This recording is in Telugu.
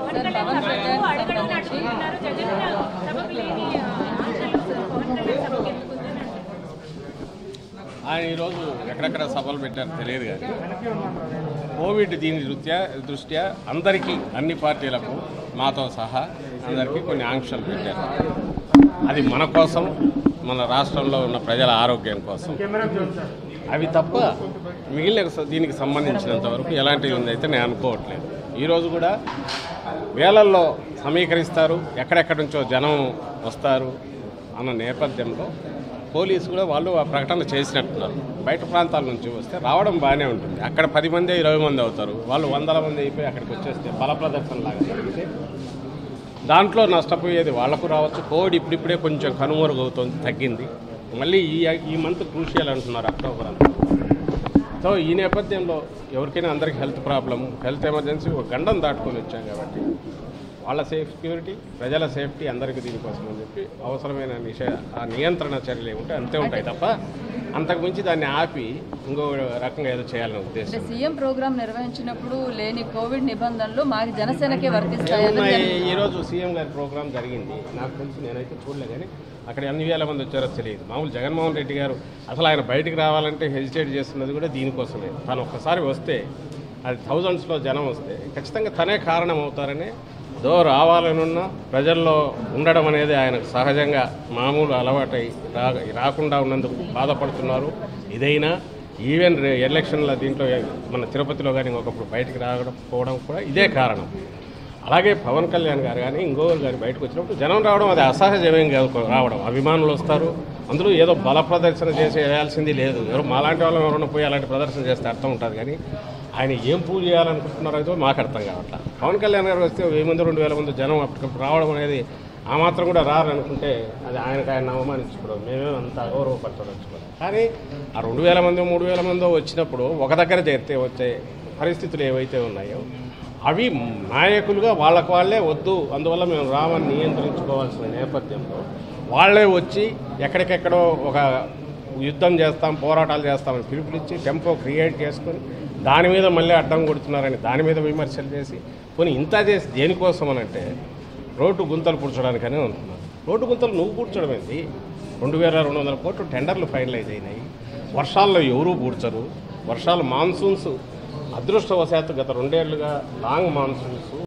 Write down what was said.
పవన్ కళ్యాణ్ సభకు అడగడని అడుగుతున్నారు జగన్ సభకు లేని ఆ, ఆశలు పవన్ కళ్యాణ్ సభకు ఎందుకు ఉందని అంటున్నారు. ఆయన ఈరోజు ఎక్కడెక్కడ సభలు పెట్టారో తెలియదు కానీ కోవిడ్ దీని దృష్ట్యా దృష్ట్యా అందరికీ అన్ని పార్టీలకు మాతో సహా అందరికీ కొన్ని ఆంక్షలు పెట్టారు అది మన కోసం మన రాష్ట్రంలో ఉన్న ప్రజల ఆరోగ్యం కోసం అవి తప్ప మిగిలిన స- దీనికి సంబంధించినంత వరకు ఎలాంటివి ఉందైతే నేను అనుకోవట్లేదు ఈరోజు కూడా వేలల్లో సమీకరిస్తారు ఎక్కడెక్కడి నుంచో జనం వస్తారు అన్న నేపథ్యంలో పోలీసు కూడా వాళ్ళు ఆ ప్రకటన చేసినట్టున్నారు బయట ప్రాంతాల నుంచి వస్తే రావడం బాగానే ఉంటుంది అక్కడ పది మంది ఇరవై మంది అవుతారు వాళ్ళు వందల మంది అయిపోయి అక్కడికి వచ్చేస్తే బల ప్రదర్శన లాగా జరిగితే దాంట్లో నష్టపోయేది వాళ్లకు రావచ్చు కోవిడ్ ఇప్పుడిప్పుడే కొంచెం కనుమరుగవుతుంది తగ్గింది మళ్ళీ ఈ ఈ మంత్ క్రూషియల్ అంటున్నారు అక్టోబర్ అంతా సో ఈ నేపథ్యంలో ఎవరికైనా అందరికి హెల్త్ ప్రాబ్లం హెల్త్ ఎమర్జెన్సీ ఒక గండం దాటుకొని వచ్చాం కాబట్టి వాళ్ళ సేఫ్ సెక్యూరిటీ ప్రజల సేఫ్టీ అందరికీ దీనికోసం అని చెప్పి అవసరమైన నిషే ఆ నియంత్రణ చర్యలు ఏముంటే అంతే ఉంటాయి తప్ప అంతకుమించి దాన్ని ఆపి ఇంకో రకంగా ఏదో చేయాలనే అంటే ఉద్దేశం సీఎం ప్రోగ్రాం నిర్వహించినప్పుడు లేని కోవిడ్ నిబంధనలు మాకు జనసేనకే వర్తిస్తాయని ఏమున్నాయి? ఈరోజు సీఎం గారి ప్రోగ్రాం జరిగింది నాకు తెలిసి నేనైతే చూడలే కానీ అక్కడ ఎన్ని వేల మంది వచ్చారో తెలియదు మామూలు జగన్మోహన్ రెడ్డి గారు అసలు ఆయన బయటికి రావాలంటే హెజిటేట్ చేస్తున్నది కూడా దీనికోసమే తను ఒక్కసారి వస్తే అది థౌజండ్స్లో జనం వస్తే ఖచ్చితంగా తనే కారణం అవుతారని దో రావాలనున్న ప్రజల్లో ఉండడం అనేది ఆయనకు సహజంగా మామూలు అలవాటై రా రాకుండా ఉన్నందుకు బాధపడుతున్నారు ఇదైనా ఈవెన్ రే- ఎలక్షన్ల దీంట్లో మన తిరుపతిలో కానీ ఒకప్పుడు బయటికి రావడం పోవడం కూడా ఇదే కారణం అలాగే పవన్ కళ్యాణ్ గారు కానీ ఇంకోరు గారు బయటకు వచ్చినప్పుడు జనం రావడం అది అసహజమేం కాదు రావడం అభిమానులు వస్తారు అందులో ఏదో బల ప్రదర్శన చేసి వేయాల్సింది లేదు ఎవరు మాలాంటి వాళ్ళని ఎవరైనా పోయి అలాంటి ప్రదర్శన చేస్తే అర్థం ఉంటుంది కానీ ఆయన ఏం పూజ చేయాలనుకుంటున్నారో అయితే మాకు అర్థం కావట్లా పవన్ కళ్యాణ్ గారు వస్తే వెయ్యి మంది రెండు వేల మంది జనం అప్పటికప్పుడు రావడం అనేది ఆ మాత్రం కూడా రారనుకుంటే అది ఆయనకు ఆయన అవమానించుకోవడం మేమే అంత అగౌరవపరచడం కానీ ఆ రెండు వేల మంది మూడు వేల మందో వచ్చినప్పుడు ఒక దగ్గర చేరితే వచ్చే పరిస్థితులు ఏవైతే ఉన్నాయో అవి నాయకులుగా వాళ్ళకు వాళ్ళే వద్దు అందువల్ల మేము రామని నియంత్రించుకోవాల్సిన నేపథ్యంలో వాళ్ళే వచ్చి ఎక్కడికెక్కడో ఒక యుద్ధం చేస్తాం పోరాటాలు చేస్తామని పిలుపునిచ్చి టెంపో క్రియేట్ చేసుకొని దాని మీద మళ్ళీ అడ్డం కొడుతున్నారని దాని మీద విమర్శలు చేసి పోనీ ఇంత చేసి దేనికోసం అని అంటే రోడ్డు గుంతలు పూడ్చడానికనే ఉంటున్నారు రోడ్డు గుంతలు నువ్వు పూడ్చడం ఏంటి రెండు వేల రెండు వందల కోట్లు టెండర్లు ఫైనలైజ్ అయినాయి వర్షాల్లో ఎవరూ పూడ్చరు వర్షాలు మాన్సూన్స్ అదృష్టవశాత్తు గత రెండేళ్లుగా లాంగ్ మాన్సూన్స్